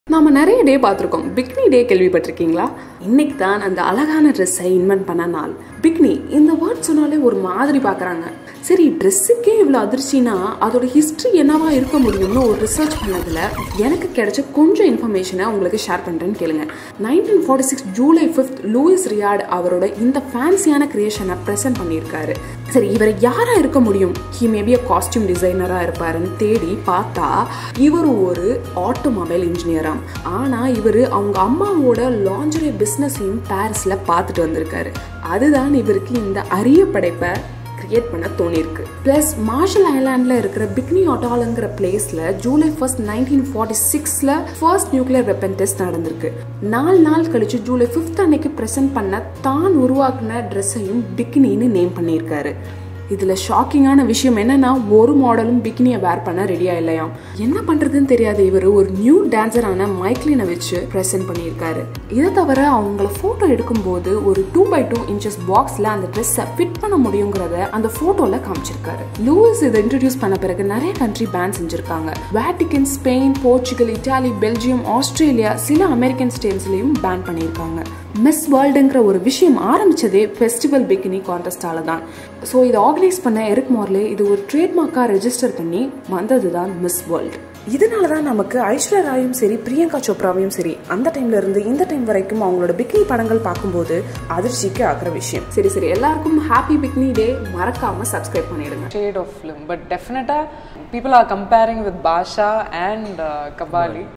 நாம நிறைய டே பார்த்துருக்கோம் பிக்னி டே கேள்விப்பட்டிருக்கீங்களா இன்னைக்கு தான் அந்த அழகான ட்ரெஸ்ஸை இன்வென்ட் பண்ண நாள் பிக்னி இந்த வேர்ட் சொன்னாலே ஒரு மாதிரி பார்க்குறாங்க சரி ட்ரெஸ்ஸுக்கே இவ்வளோ அதிர்ச்சினா அதோட ஹிஸ்ட்ரி என்னவா இருக்க முடியும்னு ஒரு ரிசர்ச் பண்ணதில் எனக்கு கிடைச்ச கொஞ்சம் இன்ஃபர்மேஷனை உங்களுக்கு ஷேர் பண்ணுறேன்னு கேளுங்க nineteen forty six July fifth Louis Reard அவரோட இந்த ஃபேன்சியான கிரியேஷனை ப்ரெசென்ட் பண்ணியிருக்காரு சரி இவர் யாரா இருக்க முடியும் ஹி மேபி அ காஸ்டியூம் டிசைனராக இருப்பாருன்னு தேடி பார்த்தா இவர் ஒரு ஆட்டோமொபைல் இன்ஜினியராம் ஆனால் இவர் அவங்க அம்மாவோட லாஞ்சரி பிஸ்னஸையும் பாரிஸில் பார்த்துட்டு வந்திருக்காரு அதுதான் இவருக்கு இந்த அரிய படைப்பை கிரியேட் பண்ண தோணிருக்கு ப்ளஸ் மார்ஷல் ஐலாண்டில் இருக்கிற பிக்னி ஆட்டாலுங்கிற பிளேஸில் ஜூலை ஃபர்ஸ்ட் நைன்டீன் ஃபார்ட்டி சிக்ஸில் ஃபர்ஸ்ட் நியூக்ளியர் வெப்பன் டெஸ்ட் நடந்திருக்கு நாலு நாள் கழிச்சு ஜூலை ஃபிஃப்த் அன்னைக்கு ப்ரெசென்ட் பண்ண தான் உருவாக்குன ட்ரெஸ்ஸையும் பிக்னின்னு நேம் பண்ணியிருக்காரு இதில் ஷாக்கிங்கான விஷயம் என்னன்னா ஒரு மாடலும் பிக்னியை வேர் பண்ண ரெடியா இல்லையாம் என்ன பண்றதுன்னு தெரியாத இவர் ஒரு நியூ டான்சரான மைக்லினை வச்சு ப்ரெசென்ட் பண்ணியிருக்காரு இதை தவிர அவங்கள ஃபோட்டோ எடுக்கும்போது ஒரு டூ பை டூ இன்ச்சஸ் பாக்ஸில் அந்த ட்ரெஸ்ஸை ஃபிட் பண்ண முடியுங்கிறத அந்த ஃபோட்டோவில் காமிச்சிருக்காரு லூயிஸ் இதை இன்ட்ரடியூஸ் பண்ண பிறகு நிறைய கண்ட்ரி பேன் செஞ்சிருக்காங்க Vatican Spain Portugal Italy Belgium Australia சில அமெரிக்கன் ஸ்டேட்ஸ்லையும் பேன் பண்ணியிருக்காங்க மிஸ் வேர்ல்டுங்கிற ஒரு விஷயம் ஆரம்பிச்சதே ஃபெஸ்டிவல் பிகினி கான்டெஸ்டால தான் ஸோ இதை ஆர்கனைஸ் பண்ண எரிக் மார்லே இது ஒரு ட்ரேட்மார்க்காக ரெஜிஸ்டர் பண்ணி வந்தது தான் மிஸ் வேர்ல்டு இதனால தான் நமக்கு ஐஸ்வர்யா ராயும் சரி பிரியங்கா சோப்ராவையும் சரி அந்த டைம்ல இருந்து இந்த டைம் வரைக்கும் அவங்களோட பிக்னி படங்கள் பார்க்கும்போது அதிர்ச்சிக்கு ஆகிற விஷயம் சரி சரி எல்லாருக்கும் ஹாப்பி பிக்னி டே மறக்காம சப்ஸ்கிரைப் பண்ணிடுங்க shade of film. But definitely, people are comparing with Basha and uh, Kabali.